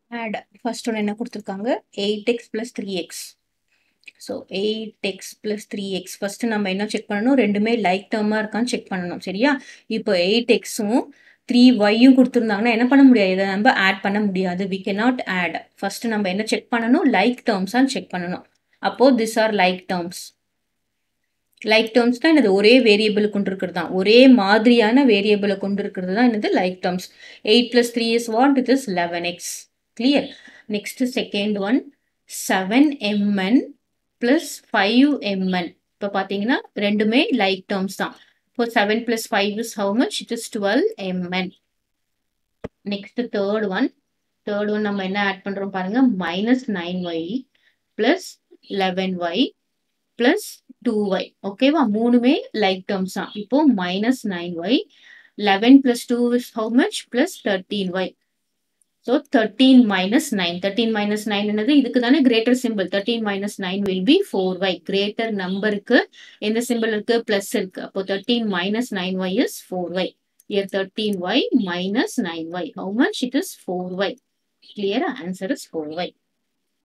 add first ஒன்று என்ன கொடுத்துருக்காங்க eight X plus three X so eight X plus three X first நம்ம என்ன செக் பண்ணணும் ரெண்டுமே லைக் டேர்மாக இருக்கான்னு செக் பண்ணணும் சரியா இப்போ எயிட் எக்ஸும் த்ரீ ஒய்யும் கொடுத்துருந்தாங்கன்னா என்ன பண்ண முடியாது இதை நம்ம ஆட் பண்ண முடியாது we can not add first நம்ம என்ன செக் பண்ணணும் லைக் டேர்ம்ஸான்னு செக் பண்ணணும் அப்போது this are like terms like terms தான் என்னது ஒரே வேரியபிள் கொண்டு இருக்கிறது தான் ஒரே மாதிரியான வேரியபிளை கொண்டு இருக்கிறது தான் என்னது like terms eight plus three is what it is eleven X clear next second one seven MN plus five MN இப்போ பார்த்தீங்கன்னா ரெண்டுமே லைக் டேர்ம்ஸ் தான் இப்போ seven plus five is how much it is twelve MN next third one third one நம்ம என்ன add பண்ணுறோம் பாருங்க minus nine Y plus eleven Y plus two Y ஓகேவா மூணுமே லைக் டேர்ம்ஸ் தான் இப்போ minus nine Y eleven plus two is how much plus thirteen Y so thirteen minus nine thirteen minus nine என்னது இதுக்கு தானே greater simple thirteen minus nine will be four Y greater நம்பருக்கு எந்த simple இருக்கு plus இருக்கு அப்போ thirteen minus nine Y is four Y year thirteen Y minus nine Y how much it is four Y clear answer is four Y